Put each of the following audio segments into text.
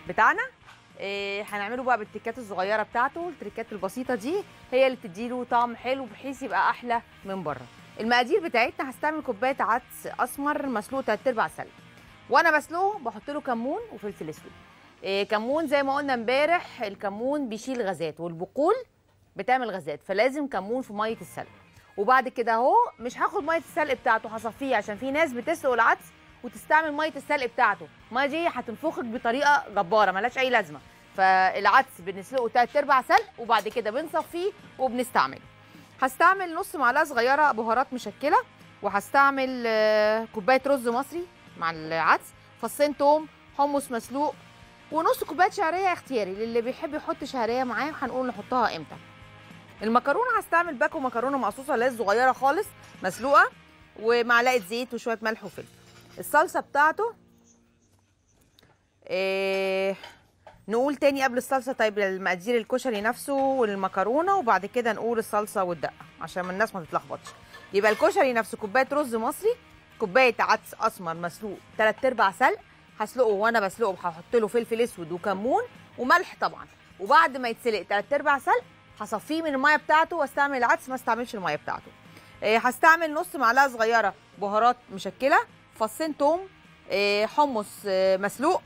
بتاعنا إيه هنعمله بقى بالتريكات الصغيره بتاعته التريكات البسيطه دي هي اللي بتديله طعم حلو بحيث يبقى احلى من بره المقادير بتاعتنا هستعمل كوبايه عدس اسمر مسلوق تلات ارباع سلق وانا بسلقه بحط له كمون وفلفل اسود إيه كمون زي ما قلنا امبارح الكمون بيشيل غازات والبقول بتعمل غازات فلازم كمون في ميه السلق وبعد كده اهو مش هاخد ميه السلق بتاعته هصفيه عشان في ناس بتسلق العدس وتستعمل ميه السلق بتاعته الميه دي هتنفخك بطريقه جباره ملهاش اي لازمه فالعدس بنسلقه تلات ارباع سلق وبعد كده بنصفيه وبنستعمله هستعمل نص معلقه صغيره بهارات مشكله وهستعمل آه، كوبايه رز مصري مع العدس فصين توم حمص مسلوق ونص كوبايه شعريه اختياري للي بيحب يحط شعريه معاه هنقول نحطها امتى المكرونه هستعمل باكو مكرونه مقصوصه اللي هي الصغيره خالص مسلوقه ومعلقه زيت وشويه ملح وفلفل الصلصه بتاعته إيه نقول تاني قبل الصلصه طيب المقادير الكشري نفسه والمكرونه وبعد كده نقول الصلصه والدقه عشان الناس ما تتلخبطش يبقى الكشري نفسه كوبايه رز مصري كوبايه عدس اسمر مسلوق تلات ارباع سلق هسلقه وانا بسلقه هحط له فلفل اسود وكمون وملح طبعا وبعد ما يتسلق تلات ارباع سلق هصفيه من الميه بتاعته واستعمل العدس ما استعملش الميه بتاعته إيه هستعمل نص معلقه صغيره بهارات مشكله فصين توم إيه حمص إيه مسلوق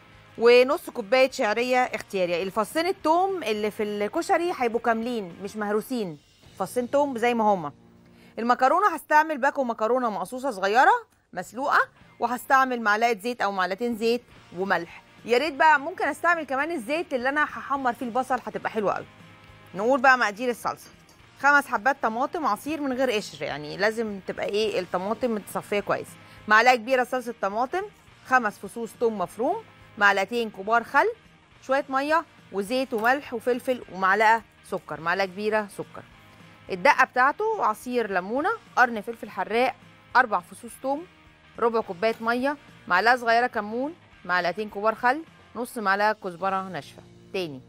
ونص كوبايه شعريه اختياريه الفصين التوم اللي في الكشري هيبقوا كاملين مش مهروسين فصين توم زي ما هما المكرونه هستعمل باكو مكرونه مقصوصه صغيره مسلوقه وهستعمل معلقه زيت او معلقتين زيت وملح يا ريت بقى ممكن استعمل كمان الزيت اللي انا هحمر فيه البصل هتبقى حلوه قوي نقول بقى مقادير الصلصه خمس حبات طماطم عصير من غير قشر يعني لازم تبقى ايه الطماطم متصفيه كويس معلقه كبيره صلصه طماطم خمس فصوص توم مفروم معلقتين كبار خل شويه ميه وزيت وملح وفلفل ومعلقه سكر معلقه كبيره سكر الدقه بتاعته عصير ليمونه قرن فلفل حراق اربع فصوص توم ربع كوبايه ميه معلقه صغيره كمون معلقتين كبار خل نص معلقه كزبره ناشفه تاني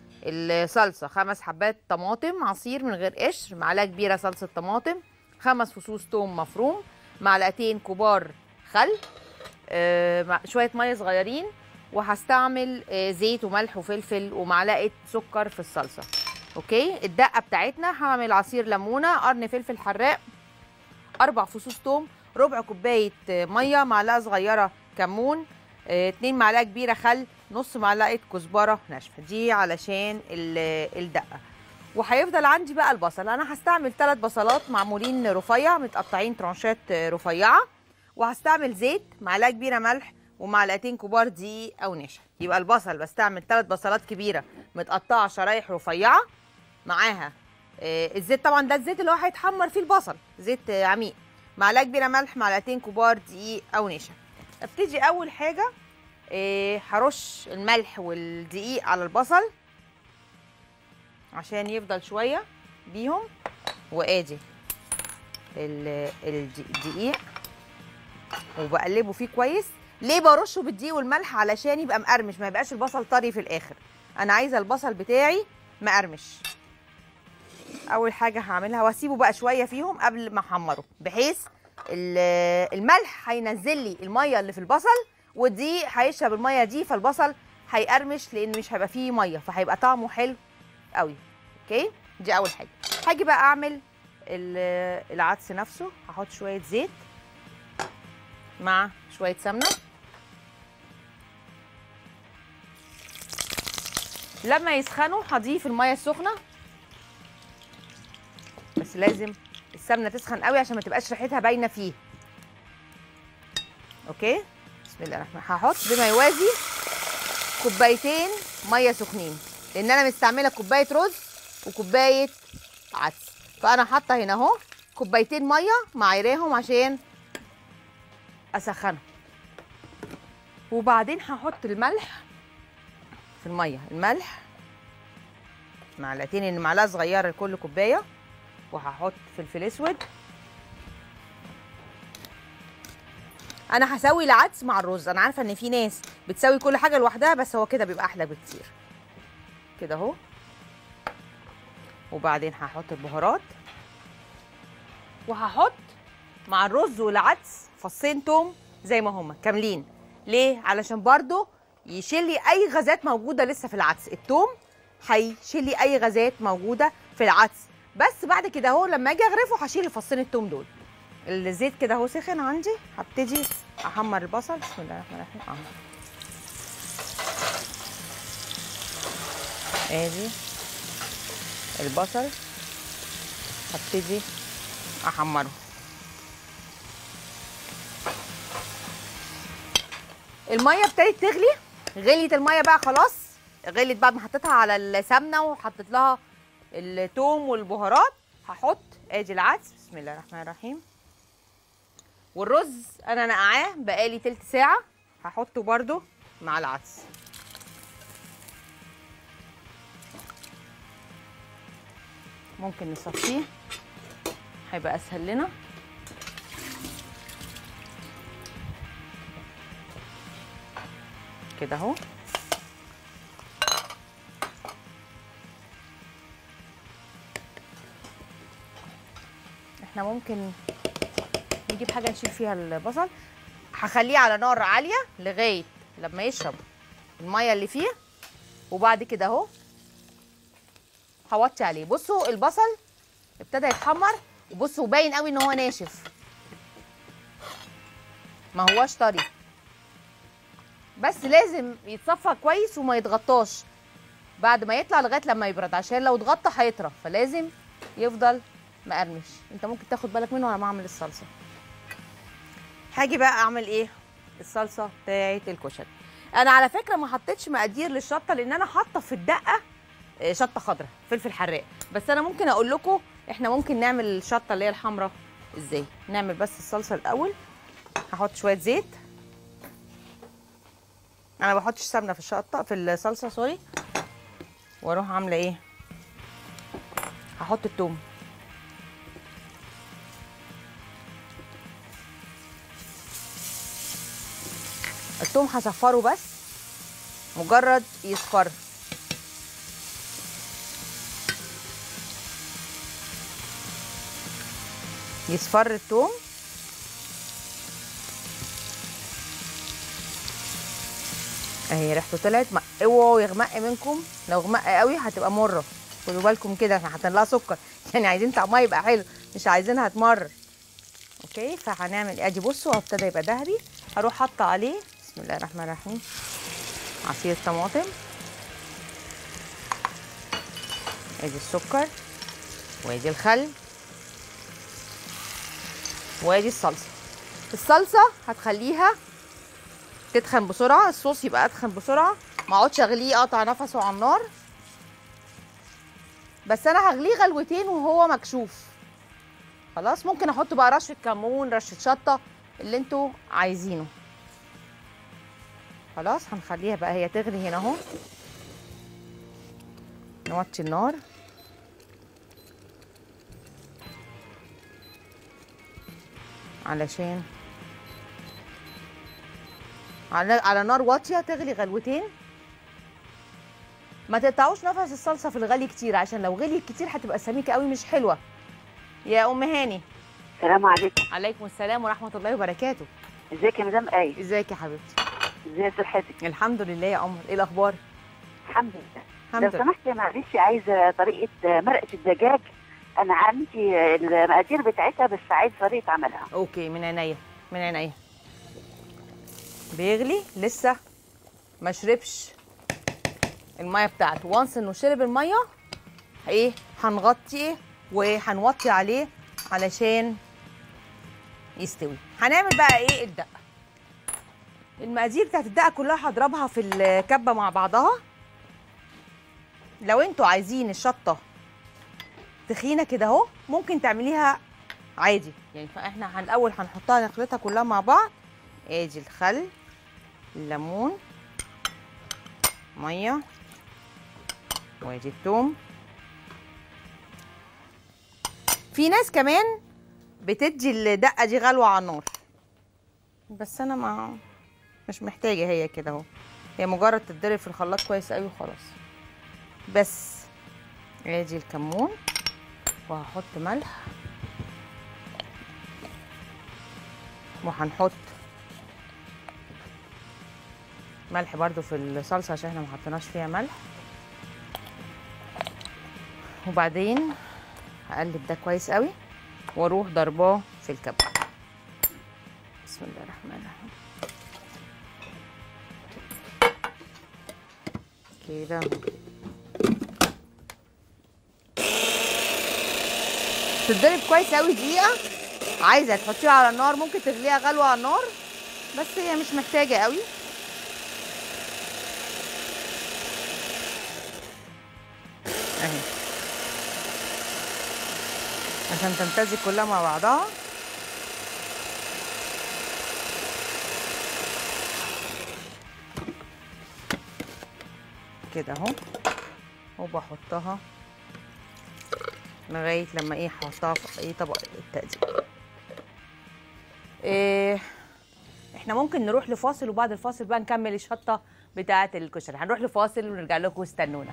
الصلصه خمس حبات طماطم عصير من غير قشر معلقه كبيره صلصه طماطم خمس فصوص توم مفروم معلقتين كبار خل آه، مع- شويه ميه صغيرين وهستعمل آه، زيت وملح وفلفل ومعلقه سكر في الصلصه اوكي الدقه بتاعتنا هعمل عصير ليمونه قرن فلفل حراق اربع فصوص توم ربع كوبايه آه، ميه معلقه صغيره كمون آه، اتنين معلقه كبيره خل نص معلقه كزبره ناشفه دي علشان ال- الدقه وهيفضل عندي بقى البصل انا هستعمل ثلاث بصلات معمولين رفيع متقطعين ترانشات آه، رفيعه وهستعمل زيت معلقه كبيره ملح ومعلقتين كبار دقيق او نشا يبقى البصل بستعمل ثلاث بصلات كبيره متقطعه شرايح رفيعه معاها آه، الزيت طبعا ده الزيت اللي هو هيتحمر فيه البصل زيت آه، عميق معلقه كبيره ملح معلقتين كبار دقيق او نشا ابتدي اول حاجه آه، هرش الملح والدقيق على البصل عشان يفضل شويه بيهم وادي ال- الد- الدقيق وبقلبه فيه كويس ليه برشه بالدقيق والملح علشان يبقى مقرمش ما يبقاش البصل طري في الاخر انا عايزه البصل بتاعي مقرمش اول حاجه هعملها واسيبه بقى شويه فيهم قبل ما احمره بحيث ال- الملح هينزل لي الميه اللي في البصل والدقيق هيشرب الميه دي فالبصل هيقرمش لان مش هيبقى فيه ميه فهيبقى طعمه حلو قوي اوكي دي اول حاجه هاجي بقى اعمل ال- العدس نفسه هحط شويه زيت مع شويه سمنه لما يسخنوا هضيف الميه السخنه بس لازم السمنه تسخن قوي عشان ما تبقاش ريحتها باينه فيه اوكي بسم الله الرحمن الرحيم هحط بما يوازي كوبايتين ميه سخنين لان انا مستعمله كوبايه رز وكوبايه عدس فانا حاطه هنا اهو كوبايتين ميه معايراهم عشان اسخنهم وبعدين هحط الملح في الميه الملح معلقتين ان معلقه صغيره لكل كوبايه وهحط فلفل اسود انا هسوي العدس مع الرز انا عارفه ان في ناس بتسوي كل حاجه لوحدها بس هو كده بيبقى احلى بكتير كده اهو وبعدين هحط البهارات وهحط مع الرز والعدس فصين توم زي ما هما كاملين ليه علشان برضو يشيل لي اي غازات موجوده لسه في العدس التوم هيشيل لي اي غازات موجوده في العدس بس بعد كده اهو لما اجي اغرفه هشيل الفصين التوم دول الزيت كده اهو سخن عندي هبتدي احمر البصل بسم الله الرحمن الرحيم احمر ادي البصل هبتدي احمره الميه ابتدت تغلي غليت الميه بقى خلاص غليت بعد ما حطيتها على السمنه وحطيت لها الثوم والبهارات هحط ادي العدس بسم الله الرحمن الرحيم والرز انا نقعاه بقالي تلت ساعه هحطه برده مع العدس ممكن نصفيه هيبقى اسهل لنا كده اهو احنا ممكن نجيب حاجه نشيل فيها البصل هخليه على نار عاليه لغايه لما يشرب الميه اللي فيه وبعد كده اهو هوطي عليه بصوا البصل ابتدى يتحمر وبصوا باين قوي ان هو ناشف ما هواش طري بس لازم يتصفى كويس وما يتغطاش بعد ما يطلع لغايه لما يبرد عشان لو اتغطى هيطرى فلازم يفضل مقرمش انت ممكن تاخد بالك منه وانا بعمل الصلصه هاجي بقى اعمل ايه الصلصه بتاعه الكشري انا على فكره ما حطيتش مقادير للشطه لان انا حاطه في الدقه آه، شطه خضراء فلفل حراق بس انا ممكن اقول لكم احنا ممكن نعمل الشطه اللي هي الحمراء ازاي نعمل بس الصلصه الاول هحط شويه زيت انا ما بحطش سمنه في الشطه في الصلصه سوري واروح عامله ايه هحط الثوم الثوم هصفره بس مجرد يصفر يصفر الثوم اهي ريحته طلعت ما- اوعوا يغمق منكم لو غمق قوي هتبقى مره خدوا بالكم كده احنا حاطين لها سكر يعني عايزين طعمها يبقى حلو مش عايزينها تمرر اوكي فهنعمل ادي بصوا ابتدى يبقى ذهبي هروح حاطه عليه بسم الله الرحمن الرحيم عصير طماطم ادي السكر وادي الخل وادي الصلصه الصلصه هتخليها تتخن بسرعه الصوص يبقى اتخن بسرعه ما اقعدش اغليه يقطع نفسه على النار بس انا هغليه غلوتين وهو مكشوف خلاص ممكن احط بقى رشه كمون رشه شطه اللي انتوا عايزينه خلاص هنخليها بقى هي تغلي هنا اهو نوطي النار علشان على على نار واطيه تغلي غلوتين ما تقطعوش نفس الصلصه في الغلي كتير عشان لو غليت كتير هتبقى سميكه قوي مش حلوه يا ام هاني السلام عليكم عليكم السلام ورحمه الله وبركاته ازيك يا مدام ايه ازيك يا حبيبتي ازاي صحتك الحمد لله يا قمر ايه الاخبار الحمد لله الحمد لو لله سمحتي معلش عايزه طريقه مرقه الدجاج انا عندي المقادير بتاعتها بس عايز طريقه عملها اوكي من عينيا من عينيا بيغلي لسه ما شربش الميه بتاعته وانس انه شرب الميه ايه هنغطيه وهنوطي عليه علشان يستوي هنعمل بقى ايه الدقه المقادير بتاعت الدقه كلها هضربها في الكبه مع بعضها لو انتوا عايزين الشطه تخينه كده اهو ممكن تعمليها عادي يعني فاحنا الاول هنحطها نخلطها كلها مع بعض ادي الخل الليمون ميه وادي الثوم في ناس كمان بتدي الدقه دي غلوه على النار بس انا ما مش محتاجه هي كده اهو هي مجرد تتضرب في الخلاط كويس قوي وخلاص بس ادي الكمون وهحط ملح وهنحط ملح برضو في الصلصه عشان احنا ما حطيناش فيها ملح وبعدين هقلب ده كويس قوي واروح ضرباه في الكبه بسم الله الرحمن الرحيم كده تتضرب كويس قوي دقيقه عايزه تحطيها على النار ممكن تغليها غلوه على النار بس هي مش محتاجه قوي اهي عشان تمتزج كلها مع بعضها كده اهو وبحطها لغايه لما ايه احطها في اي طبق التقديم إيه احنا ممكن نروح لفاصل وبعد الفاصل بقى نكمل الشطه بتاعه الكشري هنروح لفاصل ونرجع لكم استنونا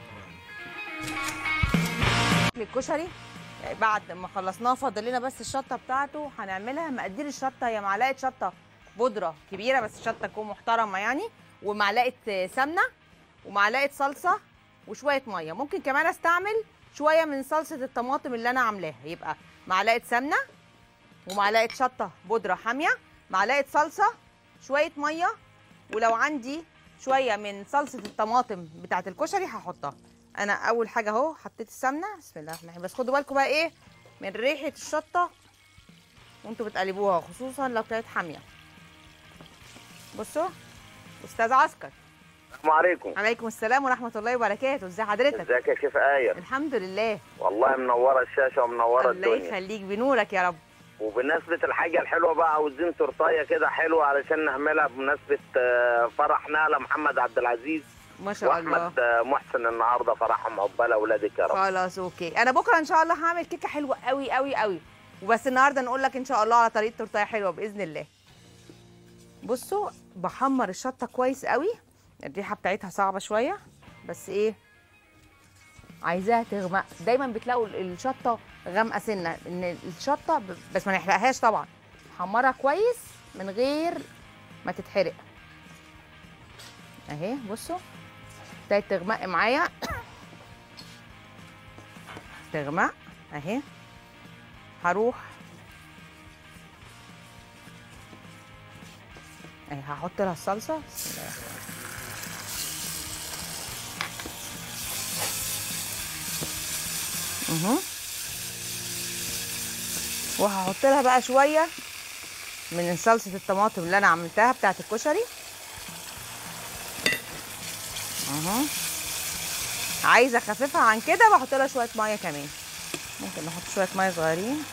الكشري بعد ما خلصناه فاضل لنا بس الشطه بتاعته هنعملها مقادير الشطه هي معلقه شطه بودره كبيره بس الشطه تكون محترمه يعني ومعلقه سمنه ومعلقه صلصه وشويه ميه ممكن كمان استعمل شويه من صلصه الطماطم اللي انا عاملاها يبقى معلقه سمنه ومعلقه شطه بودره حاميه معلقه صلصه شويه ميه ولو عندي شويه من صلصه الطماطم بتاعه الكشري هحطها انا اول حاجه اهو حطيت السمنه بسم الله الرحمن الرحيم بس خدوا بالكم بقى ايه من ريحه الشطه وانتوا بتقلبوها خصوصا لو كانت حاميه بصوا استاذ عسكر السلام عليكم عليكم السلام ورحمه الله وبركاته ازي حضرتك ازيك يا شيف آية الحمد لله والله منورة الشاشة ومنورة الله الدنيا يخليك بنورك يا رب وبمناسبة الحاجة الحلوة بقى عاوزين تورتاية كده حلوة علشان نعملها بمناسبة آه، فرح نهلة محمد عبد العزيز ما شاء الله واحمد آه، محسن النهارده فرحهم عقبال اولادك يا رب خلاص اوكي انا بكره ان شاء الله هعمل كيكه حلوه قوي قوي قوي وبس النهارده نقول لك ان شاء الله على طريقه تورتيه حلوه باذن الله بصوا بحمر الشطه كويس قوي الريحه بتاعتها صعبه شويه بس ايه عايزاها تغمق دايما بتلاقوا ال- الشطه غامقه سنه ان الشطه ب- بس ما نحرقهاش طبعا حمرها كويس من غير ما تتحرق اهي بصوا ابتدت تغمق معايا تغمق اهي هروح اهي هحط لها الصلصه بسم الله الرحمن الرحيم اهو وهحط لها بقى شويه من صلصه الطماطم اللي انا عملتها بتاعت الكشري اهو عايزه اخففها عن كده بحط لها شويه ميه كمان ممكن نحط شويه ميه صغيرين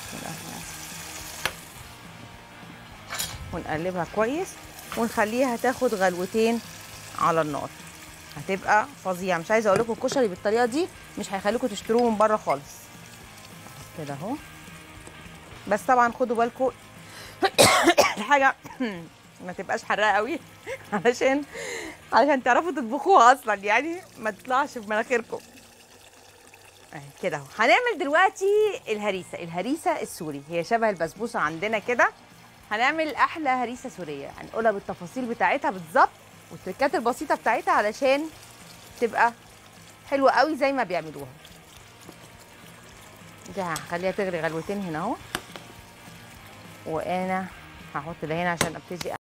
ونقلبها كويس ونخليها تاخد غلوتين على النار هتبقى فظيعه مش عايزه اقول لكم الكشري بالطريقه دي مش هيخليكم تشتروه من بره خالص كده اهو بس طبعا خدوا بالكم الحاجه ما تبقاش حراقه قوي علشان علشان تعرفوا تطبخوها اصلا يعني ما تطلعش في مناخيركم اهي كده اهو هنعمل دلوقتي الهريسه الهريسه السوري هي شبه البسبوسه عندنا كده هنعمل احلى هريسه سوريه هنقولها بالتفاصيل بتاعتها بالظبط والتركات البسيطه بتاعتها علشان تبقى حلوه قوي زي ما بيعملوها دي هخليها تغلي غلوتين هنا اهو وانا هحط ده هنا عشان ابتدي